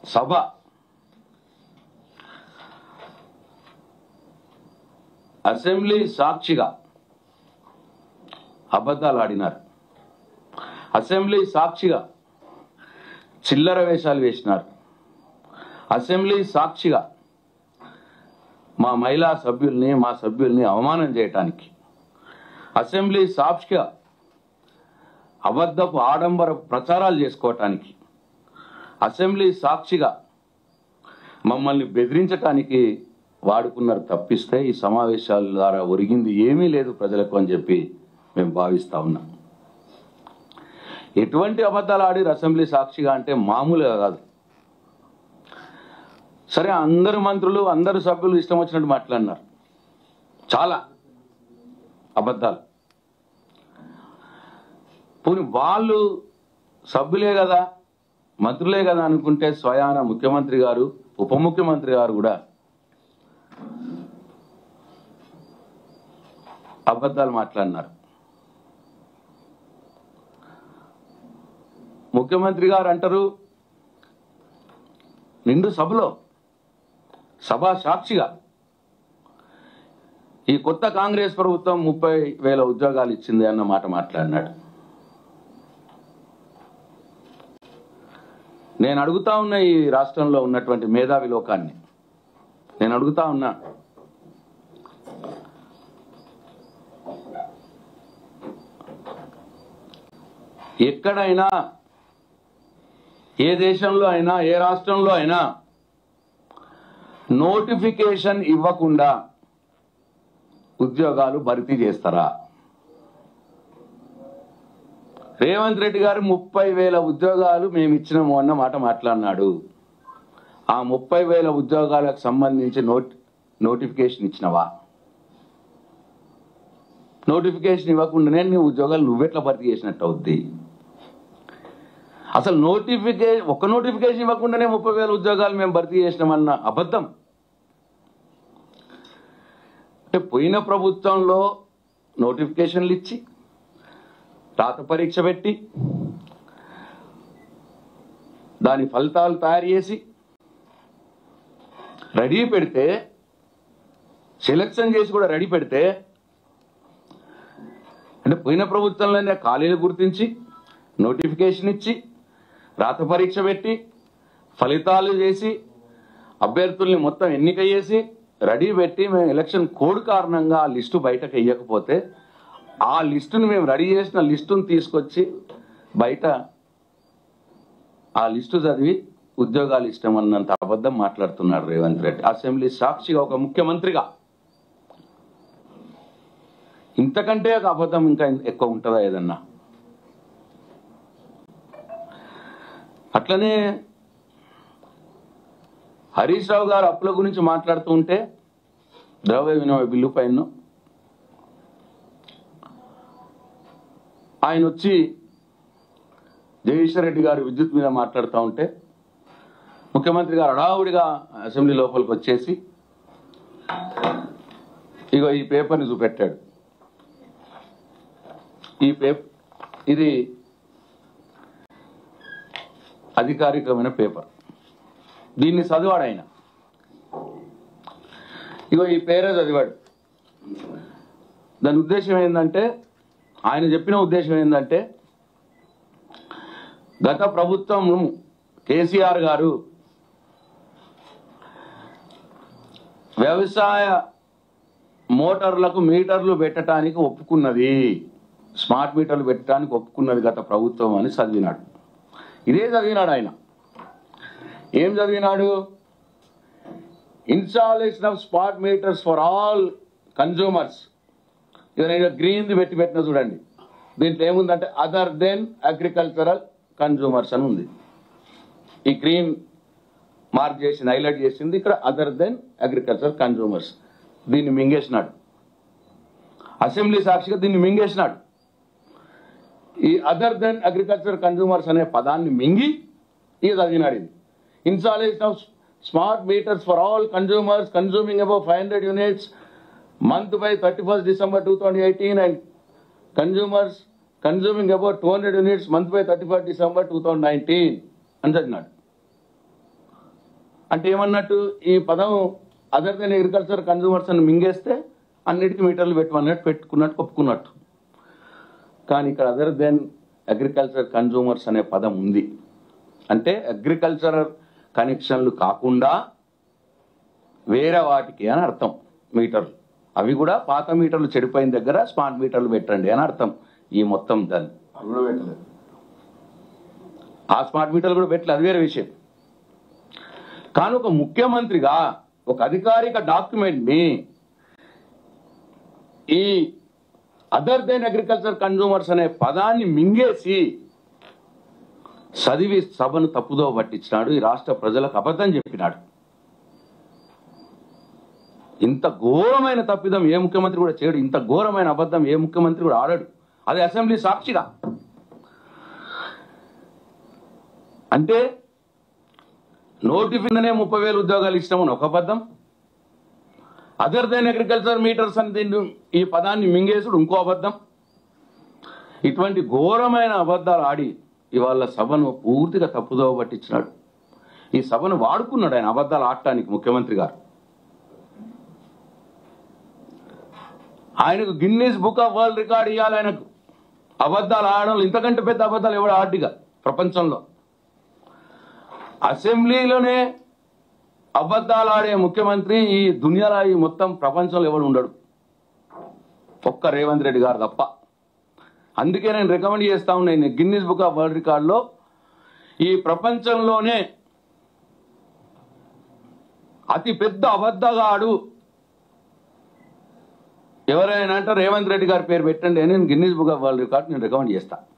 సభ అసెంబ్లీ సాక్షిగా అబద్ధాలు ఆడినారు అసెంబ్లీ సాక్షిగా చిల్లర వేషాలు వేసినారు అసెంబ్లీ సాక్షిగా మా మహిళా సభ్యుల్ని మా సభ్యుల్ని అవమానం చేయటానికి అసెంబ్లీ సాక్షిగా అబద్ధపు ఆడంబర ప్రచారాలు చేసుకోవటానికి అసెంబ్లీ సాక్షిగా మమ్మల్ని బెదిరించటానికి వాడుకున్నారు తప్పిస్తే ఈ సమావేశాల ద్వారా ఒరిగింది ఏమీ లేదు ప్రజలకు అని చెప్పి మేము భావిస్తా ఉన్నాం ఎటువంటి అబద్ధాలు ఆడిరు అసెంబ్లీ సాక్షిగా అంటే మామూలుగా కాదు సరే అందరు మంత్రులు అందరు సభ్యులు ఇష్టం వచ్చినట్టు మాట్లాడినారు చాలా అబద్ధాలు పోనీ వాళ్ళు సభ్యులే కదా మంత్రులే కదా అనుకుంటే స్వయాన ముఖ్యమంత్రి గారు ఉప ముఖ్యమంత్రి గారు కూడా అబద్ధాలు మాట్లాడినారు ముఖ్యమంత్రి గారు అంటారు నిండు సభలో సభా సాక్షిగా ఈ కొత్త కాంగ్రెస్ ప్రభుత్వం ముప్పై వేల ఉద్యోగాలు ఇచ్చింది అన్న మాట మాట్లాడినాడు నేను అడుగుతా ఉన్న ఈ రాష్ట్రంలో ఉన్నటువంటి మేధావి లోకాన్ని నేను అడుగుతా ఉన్నా ఎక్కడైనా ఏ దేశంలో అయినా ఏ రాష్ట్రంలో అయినా నోటిఫికేషన్ ఇవ్వకుండా ఉద్యోగాలు భర్తీ చేస్తారా రేవంత్ రెడ్డి గారు ముప్పై వేల ఉద్యోగాలు మేము ఇచ్చినాము అన్న మాట మాట్లాడినాడు ఆ ముప్పై వేల ఉద్యోగాలకు సంబంధించి నోట్ నోటిఫికేషన్ ఇచ్చినవా నోటిఫికేషన్ ఇవ్వకుండానే నీ ఉద్యోగాలు నువ్వెట్లా భర్తీ చేసినట్టు అవుద్ది అసలు నోటిఫికేషన్ ఒక్క నోటిఫికేషన్ ఇవ్వకుండానే ముప్పై వేల ఉద్యోగాలు మేము భర్తీ చేసినామన్న అబద్ధం అంటే పోయిన ప్రభుత్వంలో నోటిఫికేషన్లు ఇచ్చి రాత పరీక్ష పెట్టి దాని ఫలితాలు తయారు చేసి రెడీ పెడితే సెలక్షన్ చేసి కూడా రెడీ పెడితే అంటే పోయిన ప్రభుత్వంలోనే ఖాళీలు గుర్తించి నోటిఫికేషన్ ఇచ్చి రాత పరీక్ష పెట్టి ఫలితాలు చేసి అభ్యర్థుల్ని మొత్తం ఎన్నిక చేసి రెడీ పెట్టి మేము ఎలక్షన్ కోడ్ కారణంగా ఆ లిస్టు బయటకు వెయ్యకపోతే ఆ లిస్టుని మేము రెడీ చేసిన లిస్టుని తీసుకొచ్చి బయట ఆ లిస్టు చదివి ఉద్యోగాలు ఇష్టం అన్నంత అబద్ధం మాట్లాడుతున్నాడు రేవంత్ రెడ్డి అసెంబ్లీ సాక్షిగా ఒక ముఖ్యమంత్రిగా ఇంతకంటే ఒక అబద్ధం ఇంకా ఎక్కువ ఉంటుందా ఏదన్నా అట్లనే హరీష్ రావు గారు అప్పుల గురించి మాట్లాడుతూ ఉంటే ద్రవ్య వినిమయ బిల్లు పైన ఆయన వచ్చి జగదీశ్వర్ రెడ్డి గారు విద్యుత్ మీద మాట్లాడుతూ ఉంటే ముఖ్యమంత్రి గారు హడావుడిగా అసెంబ్లీ లోపలికి వచ్చేసి ఇగో ఈ పేపర్ని చూపెట్టాడు ఈ పేపర్ ఇది అధికారికమైన పేపర్ దీన్ని చదివాడు ఆయన ఇగో ఈ పేరే చదివాడు దాని ఉద్దేశం ఏంటంటే ఆయన చెప్పిన ఉద్దేశం ఏంటంటే గత ప్రభుత్వం కేసీఆర్ గారు వ్యవసాయ మోటార్లకు మీటర్లు పెట్టడానికి ఒప్పుకున్నది స్మార్ట్ మీటర్లు పెట్టడానికి ఒప్పుకున్నది గత ప్రభుత్వం అని చదివినాడు ఇదే చదివినాడు ఆయన ఏం చదివినాడు installation of smart meters for all consumers ఇక నేను గ్రీన్ది పెట్టి పెట్టిన చూడండి దీంట్లో ఏముందంటే అదర్ దెన్ అగ్రికల్చరల్ కన్జ్యూమర్స్ అని ఉంది ఈ గ్రీన్ మార్క్ చేసింది హైలైట్ చేసింది ఇక్కడ అదర్ దెన్ అగ్రికల్చర్ కన్జ్యూమర్స్ దీన్ని మింగేసినాడు అసెంబ్లీ సాక్షిగా దీన్ని మింగేసినాడు ఈ అదర్ దెన్ అగ్రికల్చర్ కన్జ్యూమర్స్ అనే పదాన్ని మింగి ఇక చదివినాడు ఇది installation of smart meters for all consumers consuming above five hundred units month by thirty first December two thousand eighteen and consumers consuming about two hundred units month by thirty first December two thousand nineteen అని చదివినాడు అంటే ఏమన్నట్టు ఈ పదం other than agriculture consumers అని మింగేస్తే అన్నిటికీ మీటర్లు పెట్టమన్నట్టు పెట్టుకున్నట్టు ఒప్పుకున్నట్టు కానీ ఇక్కడ అదర్ దెన్ అగ్రికల్చర్ కన్జ్యూమర్స్ అనే పదం ఉంది అంటే అగ్రికల్చర్ కనెక్షన్లు కాకుండా వేరే వాటికి అని అర్థం మీటర్లు అవి కూడా పాత మీటర్లు చెడిపోయిన దగ్గర స్మార్ట్ మీటర్లు పెట్టండి అని అర్థం ఈ మొత్తం దాన్ని అవి కూడా పెట్టలేదు ఆ స్మార్ట్ మీటర్లు కూడా పెట్టలేదు అది వేరే విషయం కానీ ఒక ముఖ్యమంత్రిగా ఒక అధికారిక డాక్యుమెంట్ ని ఈ అదర్ దెన్ అగ్రికల్చర్ కన్జ్యూమర్స్ అనే పదాన్ని మింగేసి చదివి సభను తప్పుదో పట్టించినాడు ఈ రాష్ట్ర ప్రజలకు అబద్ధం చెప్పినాడు ఇంత ఘోరమైన తప్పిదం ఏ ముఖ్యమంత్రి కూడా చేయడు ఇంత ఘోరమైన అబద్ధం ఏ ముఖ్యమంత్రి కూడా ఆడాడు అది అసెంబ్లీ సాక్షిగా అంటే నోటిఫికనే ముప్పై వేలు ఉద్యోగాలు ఇష్టమని ఒక అబద్ధం అదర్ దెన్ అగ్రికల్చర్ మీటర్స్ అని దీన్ని ఈ పదాన్ని మింగేసుడు ఇంకో అబద్ధం ఇటువంటి ఘోరమైన అబద్ధాలు ఆడి ఇవాళ సభను పూర్తిగా తప్పుదోవ పట్టించినాడు ఈ సభను వాడుకున్నాడు ఆయన అబద్ధాలు ఆడటానికి ముఖ్యమంత్రి గారు ఆయనకు Guinness book of world record ఇవ్వాలి ఆయనకు అబద్ధాలు ఆడడం ఇంతకంటే పెద్ద అబద్ధాలు ఎవడు ఆడిగా ప్రపంచంలో అసెంబ్లీలోనే అబద్ధాలు ఆడే ముఖ్యమంత్రి ఈ దునియాలో ఈ మొత్తం ప్రపంచంలో ఎవడు ఉండడు ఒక్క రేవంత్ రెడ్డి గారు తప్ప అందుకే నేను రికమెండ్ చేస్తా ఉన్నాను గిన్నీస్ బుక్ ఆఫ్ వరల్డ్ రికార్డులో ఈ ప్రపంచంలోనే అతి పెద్ద అబద్ధగాడు ఎవరైనా అంటే రేవంత్ రెడ్డి గారి పేరు పెట్టండి అని నేను Guinness book of world record నేను రికమెండ్ చేస్తా